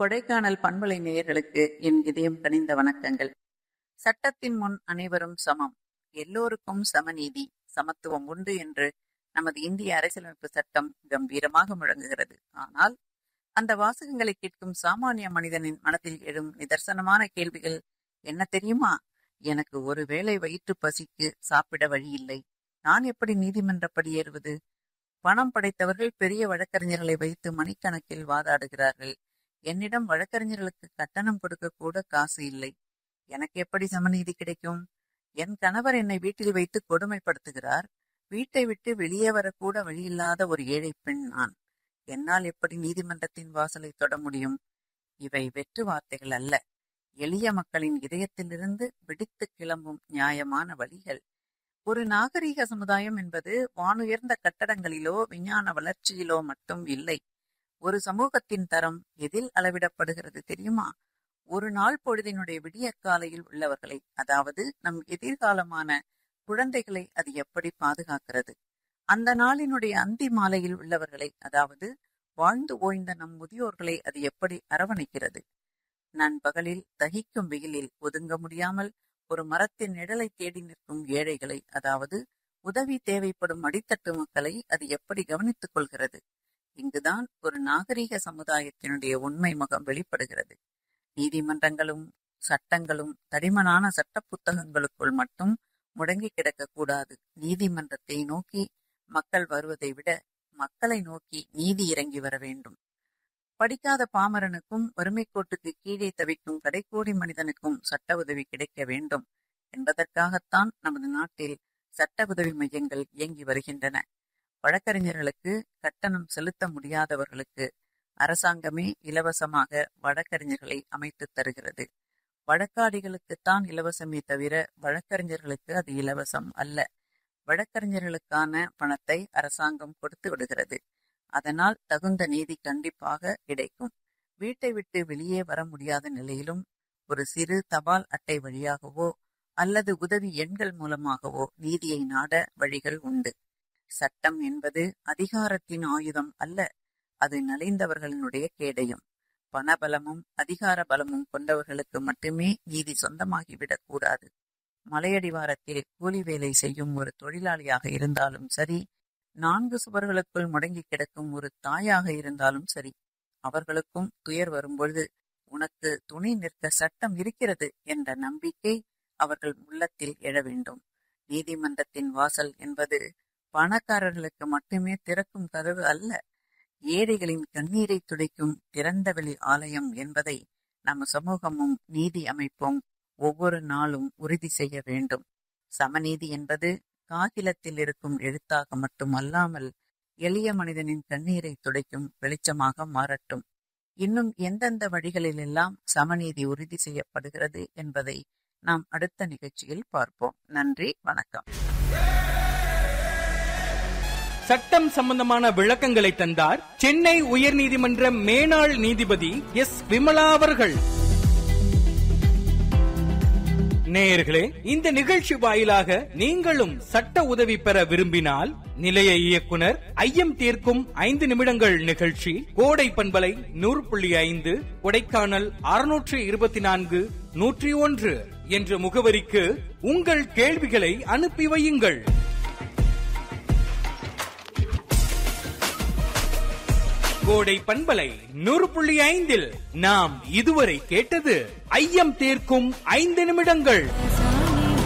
கொடைக்கானல் பண்பலை நேயர்களுக்கு என் இதயம் கனிந்த வணக்கங்கள் சட்டத்தின் முன் அனைவரும் சமம் எல்லோருக்கும் சமநீதி சமத்துவம் உண்டு என்று நமது இந்திய அரசியலமைப்பு சட்டம் கம்பீரமாக முழங்குகிறது ஆனால் அந்த வாசகங்களை கேட்கும் சாமானிய மனிதனின் மனதில் எழும் நிதர்சனமான கேள்விகள் என்ன தெரியுமா எனக்கு ஒருவேளை வயிற்று பசிக்கு சாப்பிட வழி இல்லை நான் எப்படி நீதிமன்றப்படி ஏறுவது பணம் படைத்தவர்கள் பெரிய வழக்கறிஞர்களை வைத்து மணிக்கணக்கில் வாதாடுகிறார்கள் என்னிடம் வழக்கறிஞர்களுக்கு கட்டணம் கொடுக்க கூட காசு இல்லை எனக்கு எப்படி சமநீதி கிடைக்கும் என் கணவர் என்னை வீட்டில் வைத்து கொடுமைப்படுத்துகிறார் வீட்டை விட்டு வெளியே வரக்கூட வழியில்லாத ஒரு ஏழை பெண் நான் என்னால் எப்படி நீதிமன்றத்தின் வாசலை தொட முடியும் இவை வெற்று வார்த்தைகள் அல்ல எளிய மக்களின் இதயத்திலிருந்து வெடித்து கிளம்பும் நியாயமான வழிகள் ஒரு நாகரீக சமுதாயம் என்பது வானுயர்ந்த கட்டடங்களிலோ விஞ்ஞான வளர்ச்சியிலோ மட்டும் இல்லை ஒரு சமூகத்தின் தரம் எதில் அளவிடப்படுகிறது தெரியுமா ஒரு நாள் பொழுதினுடைய விடிய காலையில் உள்ளவர்களை அதாவது நம் எதிர்காலமான குழந்தைகளை அது எப்படி பாதுகாக்கிறது அந்த நாளினுடைய அந்தி மாலையில் உள்ளவர்களை அதாவது வாழ்ந்து ஓய்ந்த நம் முதியோர்களை அது எப்படி அரவணைக்கிறது நண்பகலில் தகிக்கும் வெயிலில் ஒதுங்க முடியாமல் ஒரு மரத்தின் நிழலை தேடி நிற்கும் ஏழைகளை அதாவது உதவி தேவைப்படும் அடித்தட்டு மக்களை அது எப்படி கவனித்துக் கொள்கிறது இங்குதான் ஒரு நாகரிக சமுதாயத்தினுடைய உண்மை முகம் வெளிப்படுகிறது நீதிமன்றங்களும் சட்டங்களும் தடிமனான சட்ட புத்தகங்களுக்குள் மட்டும் முடங்கி கிடக்கக்கூடாது நீதிமன்றத்தை நோக்கி மக்கள் வருவதை விட மக்களை நோக்கி நீதி இறங்கி வர வேண்டும் படிக்காத பாமரனுக்கும் வறுமை கோட்டுக்கு கீழே தவிக்கும் கடைக்கோடி மனிதனுக்கும் சட்ட உதவி கிடைக்க வேண்டும் என்பதற்காகத்தான் நமது நாட்டில் சட்ட உதவி மையங்கள் இயங்கி வருகின்றன வழக்கறிஞர்களுக்கு கட்டணம் செலுத்த முடியாதவர்களுக்கு அரசாங்கமே இலவசமாக வழக்கறிஞர்களை அமைத்து தருகிறது வழக்காடிகளுக்குத்தான் இலவசமே தவிர வழக்கறிஞர்களுக்கு அது இலவசம் அல்ல வழக்கறிஞர்களுக்கான பணத்தை அரசாங்கம் கொடுத்து விடுகிறது அதனால் தகுந்த நீதி கண்டிப்பாக கிடைக்கும் வீட்டை விட்டு வெளியே வர முடியாத நிலையிலும் ஒரு சிறு தபால் அட்டை வழியாகவோ அல்லது உதவி எண்கள் மூலமாகவோ நீதியை நாட வழிகள் உண்டு சட்டம் என்பது அதிகாரத்தின் ஆயுதம் அல்ல அது நலிந்தவர்களினுடைய கேடயம் பணபலமும் அதிகார பலமும் கொண்டவர்களுக்கு மட்டுமே நீதி சொந்தமாகிவிடக் கூடாது மலையடிவாரத்தில் கூலி வேலை செய்யும் ஒரு தொழிலாளியாக இருந்தாலும் சரி நான்கு சுவர்களுக்குள் முடங்கி கிடக்கும் ஒரு தாயாக இருந்தாலும் சரி அவர்களுக்கும் துயர் வரும்பொழுது உனக்கு துணி நிற்க சட்டம் இருக்கிறது என்ற நம்பிக்கை அவர்கள் உள்ளத்தில் எழ வேண்டும் நீதிமன்றத்தின் வாசல் என்பது பணக்காரர்களுக்கு மட்டுமே திறக்கும் கதவு அல்ல ஏழைகளின் கண்ணீரை துடைக்கும் திறந்தவெளி ஆலயம் என்பதை நம் சமூகமும் நீதி அமைப்பும் ஒவ்வொரு நாளும் உறுதி செய்ய வேண்டும் சமநீதி என்பது காகிலத்தில் இருக்கும் எழுத்தாக மட்டுமல்லாமல் எளிய மனிதனின் கண்ணீரை துடைக்கும் வெளிச்சமாக மாறட்டும் இன்னும் எந்தெந்த வழிகளிலெல்லாம் சமநீதி உறுதி செய்யப்படுகிறது என்பதை நாம் அடுத்த நிகழ்ச்சியில் பார்ப்போம் நன்றி வணக்கம் சட்டம் சம்பந்தமான விளக்கங்களை தந்தார் சென்னை உயர்நீதிமன்ற மேனாள் நீதிபதி எஸ் விமலா அவர்கள் நேயர்களே இந்த நிகழ்ச்சி வாயிலாக நீங்களும் சட்ட உதவி பெற விரும்பினால் நிலைய இயக்குனர் ஐயம் தீர்க்கும் ஐந்து நிமிடங்கள் நிகழ்ச்சி கோடை பண்பலை நூறு புள்ளி ஐந்து கொடைக்கானல் அறுநூற்று இருபத்தி நான்கு நூற்றி ஒன்று என்ற முகவரிக்கு உங்கள் கேள்விகளை அனுப்பி வையுங்கள் கோடை பண்பலை நூறு புள்ளி ஐந்தில் நாம் இதுவரை கேட்டது ஐயம் தீர்க்கும் ஐந்து நிமிடங்கள்